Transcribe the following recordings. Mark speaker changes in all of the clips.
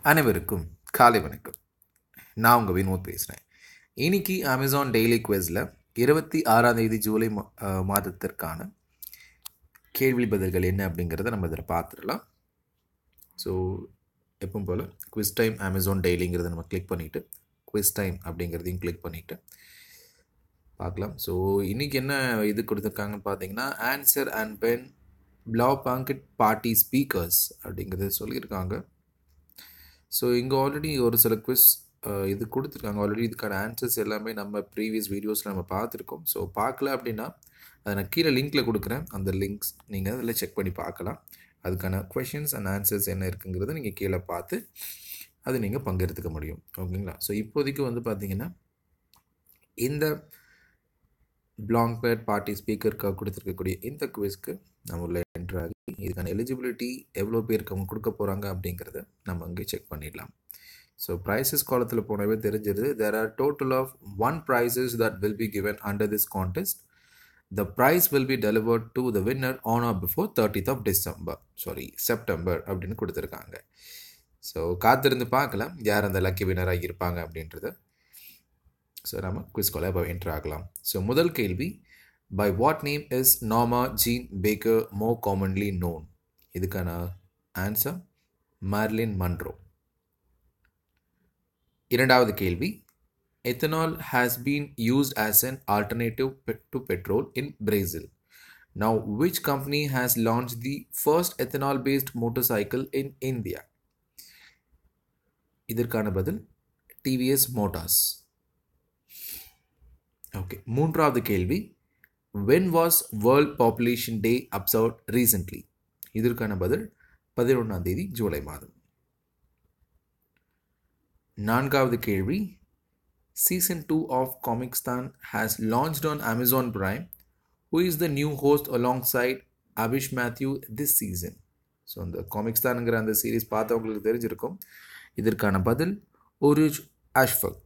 Speaker 1: அனைவருக்கும் காலை வணக்கம் நான் உங்கள் வினோத் பேசுகிறேன் இன்னைக்கு அமேசான் டெய்லி குவிஸில் இருபத்தி ஆறாம் தேதி ஜூலை மா- அஹ் மாதத்திற்கான கேள்வி பதில்கள் என்ன அப்படிங்கிறத நம்ம இதில் பார்த்துடலாம் ஸோ எப்பவும் போல் குவிஸ் டைம் அமேசான் டெய்லிங்கிறத நம்ம கிளிக் பண்ணிவிட்டு குவிஸ் டைம் அப்படிங்கிறதையும் கிளிக் பண்ணிவிட்டு பார்க்கலாம் ஸோ இன்றைக்கி என்ன இது கொடுத்துருக்காங்கன்னு பார்த்தீங்கன்னா ஆன்சர் அண்ட் பென் ப்ளாவ் பாங்கெட் பார்ட்டி ஸ்பீக்கர்ஸ் அப்படிங்கிறது சொல்லியிருக்காங்க ஸோ இங்கே ஆல்ரெடி ஒரு சில குவிஸ் இது கொடுத்துருக்காங்க ஆல்ரெடி இதுக்கான ஆன்சர்ஸ் எல்லாமே நம்ம ப்ரீவியஸ் வீடியோஸில் நம்ம பார்த்துருக்கோம் ஸோ பார்க்கல அப்படின்னா அதை நான் கீழே லிங்க்கில் கொடுக்குறேன் அந்த லிங்க்ஸ் நீங்கள் அதில் செக் பண்ணி பார்க்கலாம் அதுக்கான கொஷின்ஸ் அண்ட் ஆன்சர்ஸ் என்ன இருக்குங்கிறத நீங்கள் கீழே பார்த்து அது நீங்கள் பங்கெடுத்துக்க முடியும் ஓகேங்களா ஸோ இப்போதைக்கு வந்து பார்த்தீங்கன்னா இந்த பிளாங் பேட் பார்ட்டி ஸ்பீக்கருக்காக கொடுத்துருக்கக்கூடிய இந்த குவிஸ்க்கு நம்ம உள்ள என்ட்ரு ஆகி இதுக்கான எலிஜிபிலிட்டி எவ்வளோ பேருக்கு அவங்க கொடுக்க போகிறாங்க அப்படிங்கிறத நம்ம அங்கே செக் பண்ணிடலாம் ஸோ ப்ரைஸஸ் காலத்தில் போனவே தெரிஞ்சது there are total of one prizes that will be given under this contest the prize will be delivered to the winner on or before thirtieth of December sorry September அப்படின்னு கொடுத்துருக்காங்க so காத்திருந்து பார்க்கலாம் யார் அந்த lucky வின்னராக இருப்பாங்க அப்படின்றது so நம்ம குவிஸ்கோல இப்போ என்டர் ஆகலாம் ஸோ முதல் கேள்வி by what name is Norma Jean Baker more commonly known இதுக்கான ஆன்சர் மார்லின் மன்ரோ இரண்டாவது கேள்வி ethanol has been used as an alternative pe- to petrol in Brazil. Now, which company has launched the first ethanol based motorcycle in India? இதற்கான பதில் TVS Motors okay மூன்றாவது கேள்வி when was world population day observe recently இதற்கான பதில் பதினொன்றாம் தேதி July மாதம் நான்காவது கேள்வி season two of Comicstaan has launched on Amazon Prime who is the new host alongside Abish Mathew this season so அந்த காமிக்ஸ்தானுங்கிற அந்த சீரீஸ் பார்த்தவங்களுக்கு தெரிஞ்சிருக்கும் இதற்கான பதில் உருஜ் அஷ்ஃபக்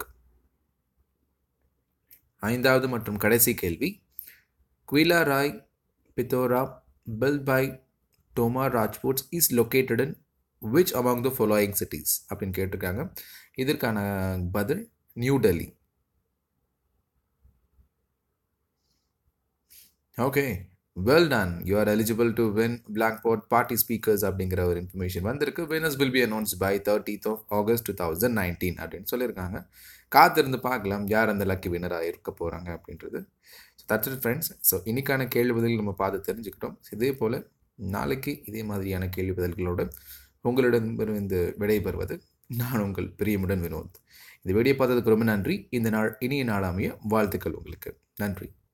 Speaker 1: ஐந்தாவது மற்றும் கடைசி கேள்வி குயிலா ராய் பித்தோரா பெல்பாய் Tomar Rajput forts is located in which among the following cities அப்படின்னு கேட்டிருக்காங்க இதற்கான பதில் New Delhi okay well done you are eligible to win Blaupunkt party speakers அப்படிங்கிற ஒரு இன்ஃபர்மேஷன் வந்திருக்கு winners will be announce by thirtieth of August two thousand nineteen அப்படின்னு சொல்லியிருக்காங்க காத்திருந்து பார்க்கலாம் யார் அந்த லக்கி வினராக இருக்க போகிறாங்க அப்படின்றது so that's it friends so இன்னைக்கான கேள்வி பதில் நம்ம பார்த்து தெரிஞ்சுக்கிட்டோம் இதே போல் நாளைக்கு இதே மாதிரியான கேள்வி பதில்களோடு உங்களிடம் இருந்து விடைபெறுவது நான் உங்கள் பிரியமுடன் வினோத் இந்த வீடியோ பார்த்ததுக்கு ரொம்ப நன்றி இந்த நாள் இனிய நாளாமைய வாழ்த்துக்கள் உங்களுக்கு நன்றி